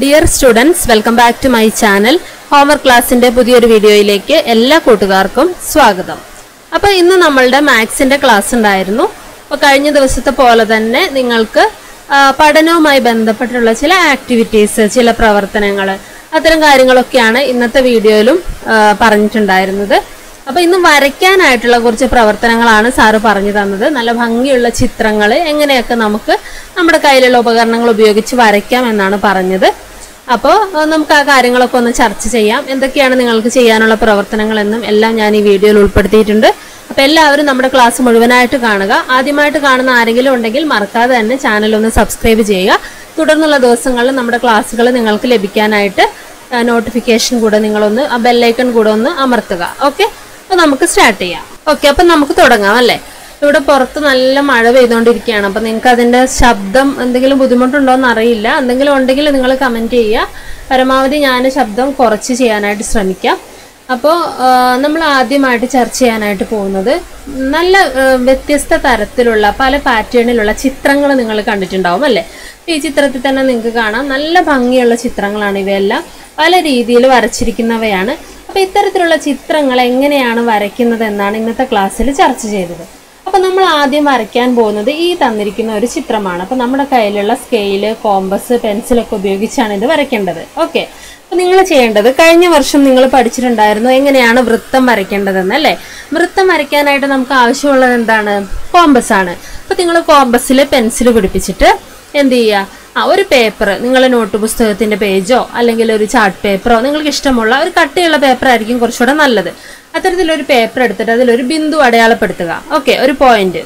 dear students welcome back to my channel homework ക്ലാസ്സിന്റെ പുതിയൊരു വീഡിയോയിലേക്ക് എല്ലാ കൂട്ടുകാർക്കും സ്വാഗതം അപ്പോൾ ഇന്ന് നമ്മളുടെ മാത്സിന്റെ ക്ലാസ് ഉണ്ടായിരുന്നു അപ്പോൾ കഴിഞ്ഞ ദിവസത്തെ പോലെ തന്നെ നിങ്ങൾക്ക് ആ, പഠനവുമായി ബന്ധപ്പെട്ടുള്ള ചില ആക്ടിവിറ്റീസ് ചില പ്രവർത്തനങ്ങൾ അത്തരം കാര്യങ്ങളൊക്കെയാണ് ഇന്നത്തെ വീഡിയോയിലും ആ, പറഞ്ഞിട്ടുണ്ടായിരുന്നത് അപ്പൊ ഇന്ന് വരയ്ക്കാനായിട്ടുള്ള കുറച്ച് പ്രവർത്തനങ്ങളാണ് സാറ് പറഞ്ഞു തന്നത് നല്ല ഭംഗിയുള്ള ചിത്രങ്ങൾ എങ്ങനെയൊക്കെ നമുക്ക് നമ്മുടെ കയ്യിലുള്ള ഉപകരണങ്ങൾ ഉപയോഗിച്ച് വരയ്ക്കാം എന്നാണ് പറഞ്ഞത് അപ്പോൾ നമുക്ക് ആ കാര്യങ്ങളൊക്കെ ഒന്ന് ചർച്ച ചെയ്യാം എന്തൊക്കെയാണ് നിങ്ങൾക്ക് ചെയ്യാനുള്ള പ്രവർത്തനങ്ങളെന്നും എല്ലാം ഞാൻ ഈ വീഡിയോയിൽ ഉൾപ്പെടുത്തിയിട്ടുണ്ട് അപ്പോൾ എല്ലാവരും നമ്മുടെ ക്ലാസ് മുഴുവനായിട്ട് കാണുക ആദ്യമായിട്ട് കാണുന്ന ആരെങ്കിലും ഉണ്ടെങ്കിൽ മറക്കാതെ തന്നെ ചാനൽ ഒന്ന് സബ്സ്ക്രൈബ് ചെയ്യുക തുടർന്നുള്ള ദിവസങ്ങളിൽ നമ്മുടെ ക്ലാസ്സുകൾ നിങ്ങൾക്ക് ലഭിക്കാനായിട്ട് നോട്ടിഫിക്കേഷൻ കൂടെ നിങ്ങളൊന്ന് ആ ബെല്ലൈക്കൺ കൂടെ ഒന്ന് അമർത്തുക ഓക്കെ അപ്പൊ നമുക്ക് സ്റ്റാർട്ട് ചെയ്യാം ഓക്കെ അപ്പൊ നമുക്ക് തുടങ്ങാം അല്ലേ ഇവിടെ പുറത്ത് നല്ല മഴ പെയ്തുകൊണ്ടിരിക്കുകയാണ് അപ്പൊ നിങ്ങൾക്ക് അതിന്റെ ശബ്ദം എന്തെങ്കിലും ബുദ്ധിമുട്ടുണ്ടോ എന്ന് അറിയില്ല എന്തെങ്കിലും ഉണ്ടെങ്കിൽ നിങ്ങൾ കമന്റ് ചെയ്യുക പരമാവധി ഞാൻ ശബ്ദം കുറച്ച് ചെയ്യാനായിട്ട് ശ്രമിക്കാം അപ്പോൾ നമ്മൾ ആദ്യമായിട്ട് ചർച്ച ചെയ്യാനായിട്ട് പോകുന്നത് നല്ല ആ, വ്യത്യസ്ത തരത്തിലുള്ള പല പാറ്റേണിലുള്ള ചിത്രങ്ങൾ നിങ്ങൾ കണ്ടിട്ടുണ്ടാവും അല്ലേ ഈ ചിത്രത്തിൽ തന്നെ നിങ്ങൾക്ക് കാണാം നല്ല ഭംഗിയുള്ള ചിത്രങ്ങളാണ് ഇവയെല്ലാം പല രീതിയിൽ വരച്ചിരിക്കുന്നവയാണ് അപ്പോൾ ഇത്തരത്തിലുള്ള ചിത്രങ്ങൾ എങ്ങനെയാണ് വരയ്ക്കുന്നത് എന്നാണ് ഇന്നത്തെ ക്ലാസ്സിൽ ചർച്ച ചെയ്തത് അപ്പോൾ നമ്മൾ ആദ്യം വരയ്ക്കാൻ പോകുന്നത് ഈ തന്നിരിക്കുന്ന ഒരു ചിത്രമാണ് അപ്പോൾ നമ്മുടെ കയ്യിലുള്ള സ്കെയില് കോമ്പസ് പെൻസിലൊക്കെ ഉപയോഗിച്ചാണ് ഇത് വരയ്ക്കേണ്ടത് ഓക്കെ അപ്പോൾ നിങ്ങൾ ചെയ്യേണ്ടത് കഴിഞ്ഞ വർഷം നിങ്ങൾ പഠിച്ചിട്ടുണ്ടായിരുന്നു എങ്ങനെയാണ് വൃത്തം വരയ്ക്കേണ്ടതെന്ന് അല്ലേ വൃത്തം വരയ്ക്കാനായിട്ട് നമുക്ക് ആവശ്യമുള്ളത് എന്താണ് കോമ്പസ് ആണ് അപ്പോൾ നിങ്ങൾ കോമ്പസിൽ പെൻസിൽ പിടിപ്പിച്ചിട്ട് എന്ത് ചെയ്യുക ആ ഒരു പേപ്പർ നിങ്ങളുടെ നോട്ട് പുസ്തകത്തിന്റെ പേജോ അല്ലെങ്കിൽ ഒരു ചാർട്ട് പേപ്പറോ നിങ്ങൾക്ക് ഇഷ്ടമുള്ള ഒരു കട്ടിയുള്ള പേപ്പർ ആയിരിക്കും കുറച്ചുകൂടെ നല്ലത് അത്തരത്തിലൊരു പേപ്പർ എടുത്തിട്ട് അതിലൊരു ബിന്ദു അടയാളപ്പെടുത്തുക ഓക്കെ ഒരു പോയിന്റ്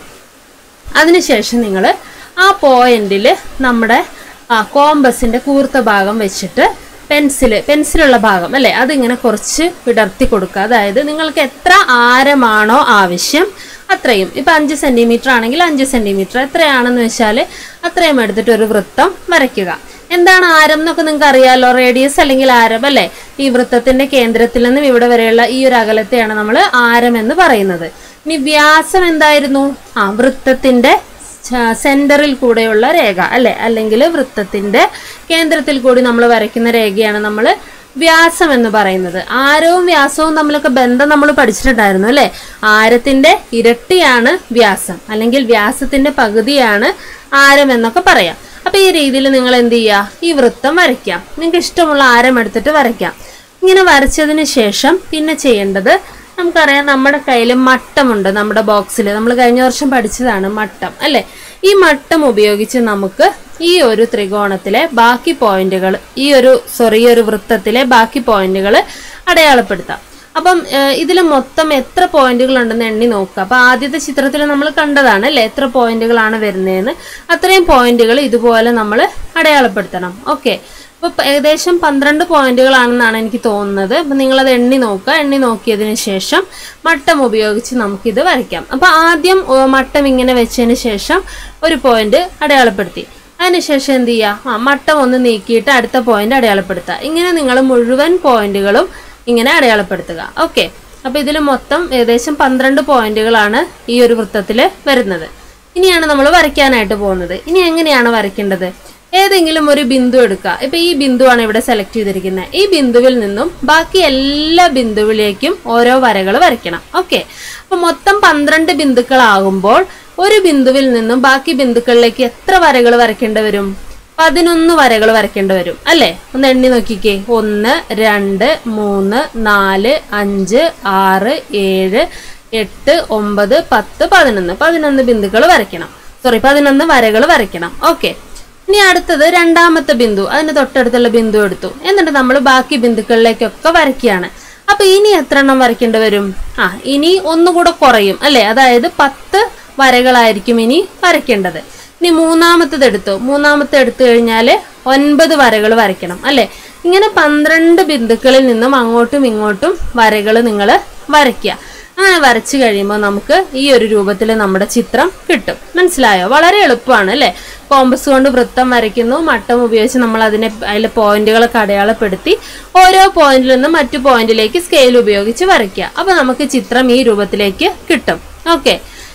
അതിനുശേഷം നിങ്ങൾ ആ പോയിന്റിൽ നമ്മുടെ ആ കോമ്പസിന്റെ കൂർത്ത ഭാഗം വെച്ചിട്ട് പെൻസിൽ പെൻസിലുള്ള ഭാഗം അല്ലെ അതിങ്ങനെ കുറച്ച് വിടർത്തി കൊടുക്കുക അതായത് നിങ്ങൾക്ക് എത്ര ആരമാണോ ആവശ്യം അത്രയും ഇപ്പൊ അഞ്ച് സെന്റിമീറ്റർ ആണെങ്കിൽ അഞ്ച് സെന്റിമീറ്റർ എത്രയാണെന്ന് വെച്ചാൽ അത്രയും എടുത്തിട്ട് ഒരു വൃത്തം വരയ്ക്കുക എന്താണ് ആരം എന്നൊക്കെ നിങ്ങൾക്ക് അറിയാലോ റേഡിയസ് അല്ലെങ്കിൽ ആരം അല്ലെ ഈ വൃത്തത്തിന്റെ കേന്ദ്രത്തിൽ നിന്നും ഇവിടെ വരെയുള്ള ഈ ഒരു അകലത്തെയാണ് നമ്മൾ ആരം എന്ന് പറയുന്നത് ഇനി വ്യാസം എന്തായിരുന്നു ആ വൃത്തത്തിന്റെ ച- സെന്ററിൽ കൂടെയുള്ള രേഖ അല്ലെ അല്ലെങ്കിൽ വൃത്തത്തിന്റെ കേന്ദ്രത്തിൽ കൂടി നമ്മൾ വരയ്ക്കുന്ന രേഖയാണ് നമ്മൾ വ്യാസം എന്ന് പറയുന്നത് ആരവും വ്യാസവും തമ്മിലൊക്കെ ബന്ധം നമ്മൾ പഠിച്ചിട്ടുണ്ടായിരുന്നു അല്ലെ ആരത്തിന്റെ ഇരട്ടിയാണ് വ്യാസം അല്ലെങ്കിൽ വ്യാസത്തിന്റെ പകുതിയാണ് ആരം എന്നൊക്കെ പറയാം അപ്പൊ ഈ രീതിയിൽ നിങ്ങൾ എന്ത് ചെയ്യുക ഈ വൃത്തം വരയ്ക്കാം നിങ്ങൾക്ക് ഇഷ്ടമുള്ള ആരം എടുത്തിട്ട് വരയ്ക്കാം ഇങ്ങനെ വരച്ചതിന് ശേഷം പിന്നെ ചെയ്യേണ്ടത് നമുക്കറിയാം നമ്മുടെ കയ്യിൽ മട്ടമുണ്ട് നമ്മുടെ ബോക്സിൽ നമ്മൾ കഴിഞ്ഞ വർഷം പഠിച്ചതാണ് മട്ടം അല്ലെ ഈ മട്ടം ഉപയോഗിച്ച് നമുക്ക് ഈ ഒരു ത്രികോണത്തിലെ ബാക്കി പോയിന്റുകൾ ഈ ഒരു സോറി ഈ ഒരു വൃത്തത്തിലെ ബാക്കി പോയിന്റുകൾ അടയാളപ്പെടുത്താം അപ്പം ഇതിൽ മൊത്തം എത്ര പോയിന്റുകൾ ഉണ്ടെന്ന് എണ്ണി നോക്കുക അപ്പൊ ആദ്യത്തെ ചിത്രത്തിൽ നമ്മൾ കണ്ടതാണ് അല്ലെ എത്ര പോയിന്റുകളാണ് വരുന്നതെന്ന് അത്രയും പോയിന്റുകൾ ഇതുപോലെ നമ്മൾ അടയാളപ്പെടുത്തണം ഓക്കെ അപ്പൊ പ- ഏകദേശം പന്ത്രണ്ട് പോയിന്റുകളാണെന്നാണ് എനിക്ക് തോന്നുന്നത് അപ്പൊ നിങ്ങളത് എണ്ണി നോക്കുക എണ്ണി നോക്കിയതിന് ശേഷം മട്ടം ഉപയോഗിച്ച് നമുക്കിത് വരയ്ക്കാം അപ്പൊ ആദ്യം ഓ, മട്ടം ഇങ്ങനെ വെച്ചതിന് ശേഷം ഒരു പോയിന്റ് അടയാളപ്പെടുത്തി അതിനുശേഷം എന്ത് ചെയ്യുക ആ മട്ടം ഒന്ന് നീക്കിയിട്ട് അടുത്ത പോയിന്റ് അടയാളപ്പെടുത്തുക ഇങ്ങനെ നിങ്ങൾ മുഴുവൻ പോയിന്റുകളും ഇങ്ങനെ അടയാളപ്പെടുത്തുക ഓക്കെ അപ്പൊ ഇതിൽ മൊത്തം ഏകദേശം പന്ത്രണ്ട് പോയിന്റുകളാണ് ഈ ഒരു വൃത്തത്തിൽ വരുന്നത് ഇനിയാണ് നമ്മൾ വരയ്ക്കാനായിട്ട് പോകുന്നത് ഇനി എങ്ങനെയാണ് വരയ്ക്കേണ്ടത് ഏതെങ്കിലും ഒരു ബിന്ദു എടുക്കുക ഇപ്പൊ ഈ ബിന്ദുവാണ് ഇവിടെ സെലക്ട് ചെയ്തിരിക്കുന്നത് ഈ ബിന്ദുവിൽ നിന്നും ബാക്കി എല്ലാ ബിന്ദുവിലേക്കും ഓരോ വരകൾ വരയ്ക്കണം ഓക്കെ അപ്പൊ മൊത്തം പന്ത്രണ്ട് ബിന്ദുക്കളാകുമ്പോൾ ഒരു ബിന്ദുവിൽ നിന്നും ബാക്കി ബിന്ദുക്കളിലേക്ക് എത്ര വരകൾ വരയ്ക്കേണ്ടി വരും പതിനൊന്ന് വരകൾ വരയ്ക്കേണ്ടി വരും അല്ലേ ഒന്ന് എണ്ണി നോക്കിക്കേ ഒന്ന് രണ്ട് മൂന്ന് നാല് അഞ്ച് ആറ് ഏഴ് എട്ട് ഒമ്പത് പത്ത് പതിനൊന്ന് പതിനൊന്ന് ബിന്ദുക്കൾ വരയ്ക്കണം സോറി പതിനൊന്ന് വരകൾ വരയ്ക്കണം ഓക്കെ ഇനി അടുത്തത് രണ്ടാമത്തെ ബിന്ദു അതിന് തൊട്ടടുത്തുള്ള ബിന്ദു എടുത്തു എന്നിട്ട് നമ്മൾ ബാക്കി ബിന്ദുക്കളിലേക്കൊക്കെ വരയ്ക്കുകയാണ് അപ്പൊ ഇനി എത്ര എണ്ണം വരയ്ക്കേണ്ടി വരും ആ ഇനി ഒന്നുകൂടെ കുറയും അല്ലെ അതായത് പത്ത് വരകളായിരിക്കും ഇനി വരയ്ക്കേണ്ടത് ഇനി മൂന്നാമത്തത് എടുത്തു മൂന്നാമത്തെ എടുത്തു കഴിഞ്ഞാൽ ഒൻപത് വരകൾ വരയ്ക്കണം അല്ലെ ഇങ്ങനെ പന്ത്രണ്ട് ബിന്ദുക്കളിൽ നിന്നും അങ്ങോട്ടും ഇങ്ങോട്ടും വരകൾ നിങ്ങൾ വരയ്ക്കുക അങ്ങനെ വരച്ചു കഴിയുമ്പോൾ നമുക്ക് ഈ ഒരു രൂപത്തിൽ നമ്മുടെ ചിത്രം കിട്ടും മനസ്സിലായോ വളരെ എളുപ്പമാണ് അല്ലേ കോമ്പസ് കൊണ്ട് വൃത്തം വരയ്ക്കുന്നു മട്ടം ഉപയോഗിച്ച് നമ്മൾ അതിനെ അതിലെ പോയിന്റുകളൊക്കെ അടയാളപ്പെടുത്തി ഓരോ പോയിന്റിൽ നിന്നും മറ്റു പോയിന്റിലേക്ക് സ്കെയിൽ ഉപയോഗിച്ച് വരയ്ക്കുക അപ്പൊ നമുക്ക് ചിത്രം ഈ രൂപത്തിലേക്ക് കിട്ടും ഓക്കെ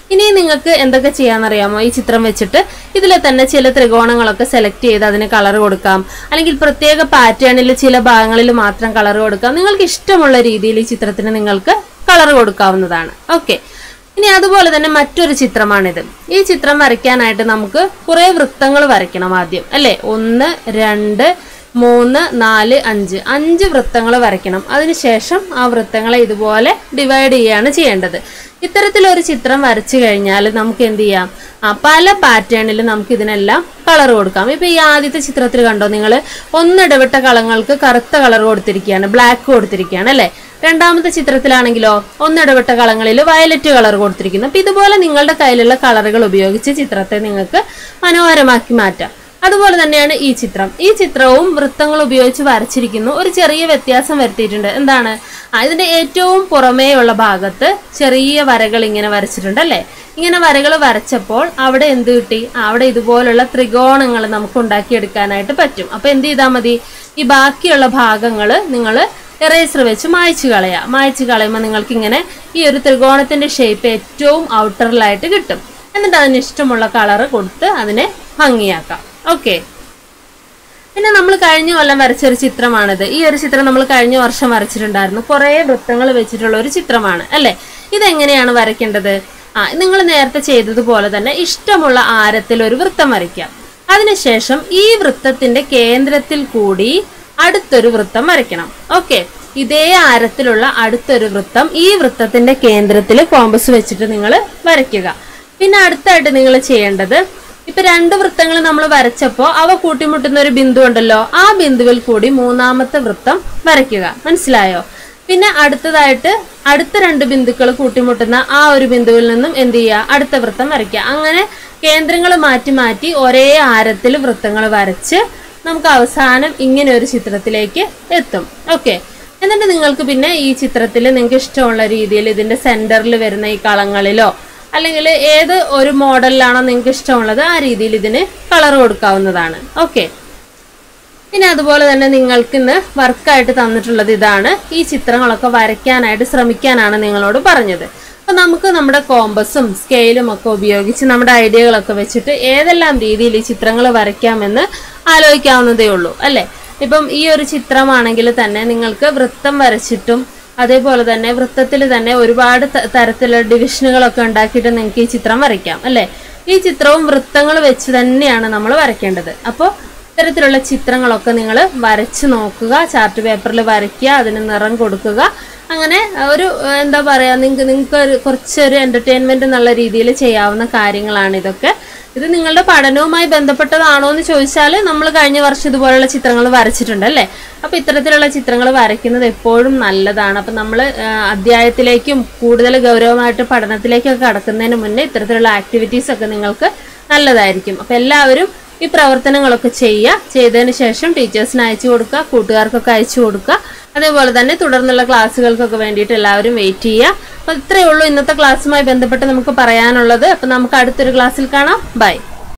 ഇനി നിങ്ങൾക്ക് എന്തൊക്കെ ചെയ്യാന്നറിയാമോ ഈ ചിത്രം വെച്ചിട്ട് ഇതിൽ തന്നെ ചില ത്രികോണങ്ങളൊക്കെ സെലക്ട് ചെയ്ത് അതിന് കളർ കൊടുക്കാം അല്ലെങ്കിൽ പ്രത്യേക പാറ്റേണിൽ ചില ഭാഗങ്ങളിൽ മാത്രം കളർ കൊടുക്കാം നിങ്ങൾക്ക് ഇഷ്ടമുള്ള രീതിയിൽ ഈ ചിത്രത്തിന് നിങ്ങൾക്ക് കളർ കൊടുക്കാവുന്നതാണ് ഓക്കെ ഇനി അതുപോലെ തന്നെ മറ്റൊരു ചിത്രമാണിത് ഈ ചിത്രം വരയ്ക്കാനായിട്ട് നമുക്ക് കുറെ വൃത്തങ്ങൾ വരയ്ക്കണം ആദ്യം അല്ലെ ഒന്ന് രണ്ട് മൂന്ന് നാല് അഞ്ച് അഞ്ച് വൃത്തങ്ങൾ വരയ്ക്കണം അതിനുശേഷം ആ വൃത്തങ്ങളെ ഇതുപോലെ ഡിവൈഡ് ചെയ്യുകയാണ് ചെയ്യേണ്ടത് ഇത്തരത്തിലൊരു ചിത്രം വരച്ചു കഴിഞ്ഞാൽ നമുക്ക് എന്ത് ചെയ്യാം ആ പല പാറ്റേണിൽ നമുക്ക് ഇതിനെല്ലാം കളർ കൊടുക്കാം ഇപ്പൊ ഈ ആദ്യത്തെ ചിത്രത്തിൽ കണ്ടോ നിങ്ങൾ ഒന്നിടവിട്ട കളങ്ങൾക്ക് കറുത്ത കളർ കൊടുത്തിരിക്കുകയാണ് ബ്ലാക്ക് കൊടുത്തിരിക്കുകയാണ് അല്ലെ രണ്ടാമത്തെ ചിത്രത്തിലാണെങ്കിലോ ഒന്നിടവിട്ട കളങ്ങളിൽ വയലറ്റ് കളർ കൊടുത്തിരിക്കുന്നു അപ്പൊ ഇതുപോലെ നിങ്ങളുടെ കയ്യിലുള്ള കളറുകൾ ഉപയോഗിച്ച് ചിത്രത്തെ നിങ്ങൾക്ക് മനോഹരമാക്കി മാറ്റാം അതുപോലെ തന്നെയാണ് ഈ ചിത്രം ഈ ചിത്രവും വൃത്തങ്ങൾ ഉപയോഗിച്ച് വരച്ചിരിക്കുന്നു ഒരു ചെറിയ വ്യത്യാസം വരുത്തിയിട്ടുണ്ട് എന്താണ് ആ, ഇതിന്റെ ഏറ്റവും പുറമേയുള്ള ഭാഗത്ത് ചെറിയ വരകൾ ഇങ്ങനെ വരച്ചിട്ടുണ്ട് അല്ലേ ഇങ്ങനെ വരകൾ വരച്ചപ്പോൾ അവിടെ എന്ത് കിട്ടി ആ, അവിടെ ഇതുപോലുള്ള ത്രികോണങ്ങൾ നമുക്ക് ഉണ്ടാക്കിയെടുക്കാനായിട്ട് പറ്റും അപ്പൊ എന്ത് ചെയ്താൽ മതി ഈ ബാക്കിയുള്ള ഭാഗങ്ങൾ നിങ്ങൾ എറേസർ വെച്ച് മായ്ച്ചു കളയുക മായ്ച്ചു കളയുമ്പോൾ നിങ്ങൾക്ക് ഇങ്ങനെ ഈ ഒരു ത്രികോണത്തിന്റെ ഷേപ്പ് ഏറ്റവും ഔട്ടറിലായിട്ട് കിട്ടും എന്നിട്ട് അതിന് ഇഷ്ടമുള്ള കളർ കൊടുത്ത് അതിനെ ഭംഗിയാക്കാം ഓക്കെ പിന്നെ നമ്മൾ കഴിഞ്ഞ കൊല്ലം വരച്ച ഒരു ചിത്രമാണിത് ഈ ഒരു ചിത്രം നമ്മൾ കഴിഞ്ഞ വർഷം വരച്ചിട്ടുണ്ടായിരുന്നു കുറേ വൃത്തങ്ങൾ വെച്ചിട്ടുള്ള ഒരു ചിത്രമാണ് അല്ലെ ഇതെങ്ങനെയാണ് വരയ്ക്കേണ്ടത് ആ നിങ്ങൾ നേരത്തെ ചെയ്തതുപോലെ തന്നെ ഇഷ്ടമുള്ള ആരത്തിൽ ഒരു വൃത്തം വരയ്ക്കാം അതിനുശേഷം ഈ വൃത്തത്തിന്റെ കേന്ദ്രത്തിൽ കൂടി അടുത്തൊരു വൃത്തം വരയ്ക്കണം ഓക്കെ ഇതേ ആരത്തിലുള്ള അടുത്തൊരു വൃത്തം ഈ വൃത്തത്തിന്റെ കേന്ദ്രത്തിൽ കോമ്പസ് വെച്ചിട്ട് നിങ്ങൾ വരയ്ക്കുക പിന്നെ അടുത്തായിട്ട് നിങ്ങൾ ചെയ്യേണ്ടത് ഇപ്പൊ രണ്ട് വൃത്തങ്ങൾ നമ്മൾ വരച്ചപ്പോ അവ കൂട്ടിമുട്ടുന്ന ഒരു ബിന്ദു ഉണ്ടല്ലോ ആ ബിന്ദുവിൽ കൂടി മൂന്നാമത്തെ വൃത്തം വരയ്ക്കുക മനസ്സിലായോ പിന്നെ അടുത്തതായിട്ട് അടുത്ത രണ്ട് ബിന്ദുക്കൾ കൂട്ടിമുട്ടുന്ന ആ ഒരു ബിന്ദുവിൽ നിന്നും എന്ത് ചെയ്യുക അടുത്ത വൃത്തം വരയ്ക്കുക അങ്ങനെ കേന്ദ്രങ്ങൾ മാറ്റി മാറ്റി ഒരേ ആരത്തിൽ വൃത്തങ്ങൾ വരച്ച് നമുക്ക് അവസാനം ഇങ്ങനെ ഒരു ചിത്രത്തിലേക്ക് എത്തും ഓക്കെ എന്നിട്ട് നിങ്ങൾക്ക് പിന്നെ ഈ ചിത്രത്തിൽ നിങ്ങൾക്ക് ഇഷ്ടമുള്ള രീതിയിൽ ഇതിന്റെ സെന്ററിൽ വരുന്ന ഈ കളങ്ങളിലോ അല്ലെങ്കിൽ ഏത് ഒരു മോഡലിലാണോ നിങ്ങൾക്ക് ഇഷ്ടമുള്ളത് ആ രീതിയിൽ ഇതിന് കളർ കൊടുക്കാവുന്നതാണ് ഓക്കെ പിന്നെ അതുപോലെ തന്നെ നിങ്ങൾക്ക് ഇന്ന് വർക്കായിട്ട് തന്നിട്ടുള്ളത് ഇതാണ് ഈ ചിത്രങ്ങളൊക്കെ വരയ്ക്കാനായിട്ട് ശ്രമിക്കാനാണ് നിങ്ങളോട് പറഞ്ഞത് അപ്പൊ നമുക്ക് നമ്മുടെ കോമ്പസും സ്കെയിലും ഒക്കെ ഉപയോഗിച്ച് നമ്മുടെ ഐഡിയകളൊക്കെ വെച്ചിട്ട് ഏതെല്ലാം രീതിയിൽ ഈ ചിത്രങ്ങൾ വരയ്ക്കാമെന്ന് ആലോചിക്കാവുന്നതേ ഉള്ളൂ അല്ലെ ഇപ്പം ഈ ഒരു ചിത്രമാണെങ്കിൽ തന്നെ നിങ്ങൾക്ക് വൃത്തം വരച്ചിട്ടും അതേപോലെ തന്നെ വൃത്തത്തിൽ തന്നെ ഒരുപാട് ത- തരത്തിലുള്ള ഡിവിഷനുകളൊക്കെ ഉണ്ടാക്കിയിട്ട് നിങ്ങൾക്ക് ഈ ചിത്രം വരയ്ക്കാം അല്ലെ ഈ ചിത്രവും വൃത്തങ്ങൾ വെച്ച് തന്നെയാണ് നമ്മൾ വരയ്ക്കേണ്ടത് അപ്പോൾ ഇത്തരത്തിലുള്ള ചിത്രങ്ങളൊക്കെ നിങ്ങൾ വരച്ച് നോക്കുക ചാർട്ട് പേപ്പറിൽ വരയ്ക്കുക അതിന് നിറം കൊടുക്കുക അങ്ങനെ ഒരു ഏഹ്, എന്താ പറയാ നിങ്ങൾക്ക് നിങ്ങൾക്ക് ഒരു കുറച്ചൊരു എന്റർടൈൻമെന്റ് എന്നുള്ള രീതിയിൽ ചെയ്യാവുന്ന കാര്യങ്ങളാണ് ഇതൊക്കെ ഇത് നിങ്ങളുടെ പഠനവുമായി ബന്ധപ്പെട്ടതാണോ എന്ന് ചോദിച്ചാൽ നമ്മൾ കഴിഞ്ഞ വർഷം ഇതുപോലുള്ള ചിത്രങ്ങൾ വരച്ചിട്ടുണ്ട് അല്ലേ അപ്പൊ ഇത്തരത്തിലുള്ള ചിത്രങ്ങൾ വരയ്ക്കുന്നത് എപ്പോഴും നല്ലതാണ് അപ്പൊ നമ്മൾ അധ്യായത്തിലേക്കും കൂടുതൽ ഗൗരവമായിട്ട് പഠനത്തിലേക്കൊക്കെ കടക്കുന്നതിന് മുന്നേ ഇത്തരത്തിലുള്ള ആക്ടിവിറ്റീസ് ഒക്കെ നിങ്ങൾക്ക് നല്ലതായിരിക്കും അപ്പൊ എല്ലാവരും ഈ പ്രവർത്തനങ്ങളൊക്കെ ചെയ്യുക ചെയ്തതിന് ശേഷം ടീച്ചേഴ്സിന് അയച്ചു കൊടുക്കുക കൂട്ടുകാർക്കൊക്കെ അയച്ചു കൊടുക്കുക അതേപോലെ തന്നെ തുടർന്നുള്ള ക്ലാസ്സുകൾക്കൊക്കെ വേണ്ടിയിട്ട് എല്ലാവരും വെയിറ്റ് ചെയ്യുക അപ്പൊ ഇത്രയേ ഉള്ളൂ ഇന്നത്തെ ക്ലാസ്സുമായി ബന്ധപ്പെട്ട് നമുക്ക് പറയാനുള്ളത് അപ്പൊ നമുക്ക് അടുത്തൊരു ക്ലാസ്സിൽ കാണാം ബൈ